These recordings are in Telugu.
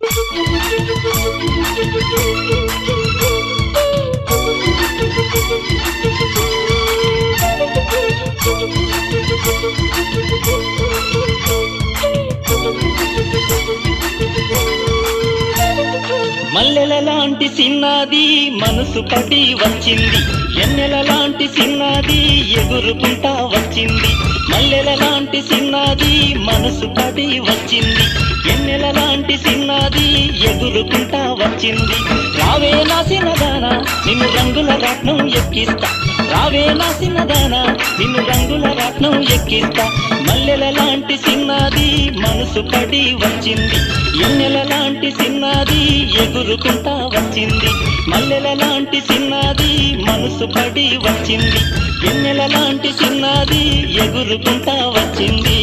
మల్లెల లాంటి సిన్నది మనసు పడి వచ్చింది ఎన్నెల లాంటి సిన్నది ఎగురుకుంటా వచ్చింది మల్లెల లాంటి సిన్నది మనసు పడి వచ్చింది ఎన్నెల లాంటి సిన్నది ఎగురుకుంటా వచ్చింది రావే నా సిన్నదానా నిన్ను రంగుల రత్నం ఎక్కిస్తా రావే నా సిన్నదానా నిన్ను రంగుల రత్నం ఎక్కిస్తా మల్లెల లాంటి సిన్నది మనసు పడి వచ్చింది ఎన్నెల లాంటి సిన్నది ఎగురుకుంటా వచ్చింది మల్లెల లాంటి సిన్నది మనసు పడి వచ్చింది ఎన్నెల లాంటి సిన్నది ఎగురుకుంటా వచ్చింది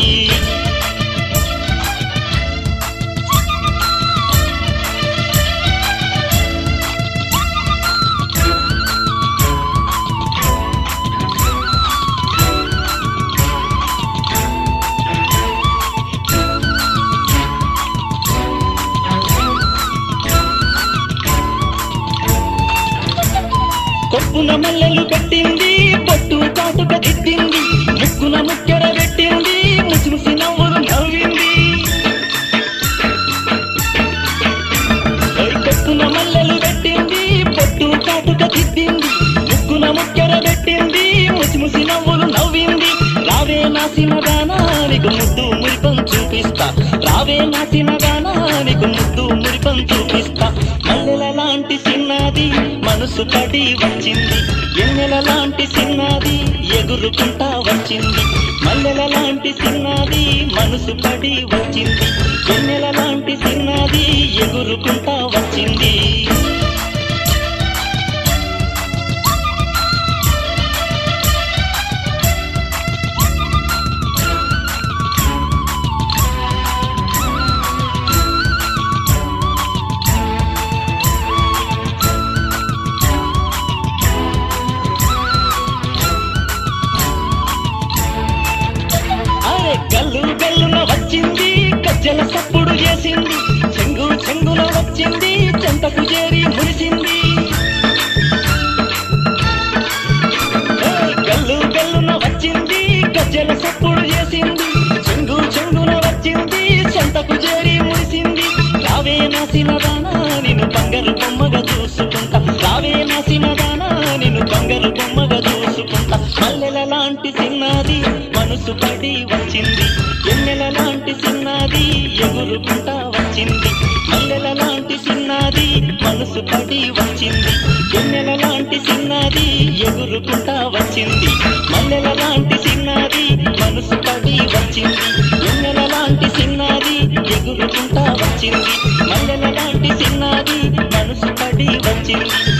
కొప్పున మల్లెలు పెట్టింది పొట్టు కాటుక దిద్దింది ముక్కున ముక్కెర పెట్టింది ముసిముసి నవ్వులు నవ్వింది ఓయ్ కొప్పున మల్లెలు పెట్టింది పొట్టు కాటుక దిద్దింది ముక్కున ముక్కెర పెట్టింది ముసిముసి నవ్వులు నవ్వింది రావే నా సినగానా నీకు ముద్దు మురిపం చూపిస్తా రావే నా సినగానా నీకు ముద్దు మురిపం చూపిస్తా మల్లెల లాంటి సిన్నది మనసు పడి వచ్చింది ఎన్నెల లాంటి సిన్నది ఎగురుకుంటా వచ్చింది మల్లెల లాంటి సిన్నది మనసు పడి వచ్చింది ఎన్నెల లాంటి సిన్నది ఎగురుకుంటా వచ్చింది అరే గల్లు గల్లున వచ్చింది గజ్జల సప్పుడు చేసింది చెంగు చెంగున వచ్చింది చెంతకు చేరి మురిసింది ఏయ్ గల్లు గల్లున వచ్చింది గజ్జల సప్పుడు చేసింది చెంగు చెంగున వచ్చింది చెంతకు చేరి మురిసింది రావే నా సినదానా నిన్ను బంగారు బొమ్మగా చూసుకుంటా రావే నా సినదానా నిన్ను బంగారు బొమ్మగా చూసుకుంటా మల్లెల లాంటి సిన్నది మనసు పడి వచ్చింది ఎన్నెల లాంటి సిన్నది ఎగురుకుంటా వచ్చింది మల్లెల లాంటి సిన్నది మనసు పడి వచ్చింది ఎన్నెల లాంటి సిన్నది ఎగురుకుంటా వచ్చింది మల్లెల లాంటి సిన్నది మనసు పడి వచ్చింది ఎన్నెల లాంటి సిన్నది ఎగురుకుంటా వచ్చింది మల్లెల లాంటి సిన్నది మనసు పడి వచ్చింది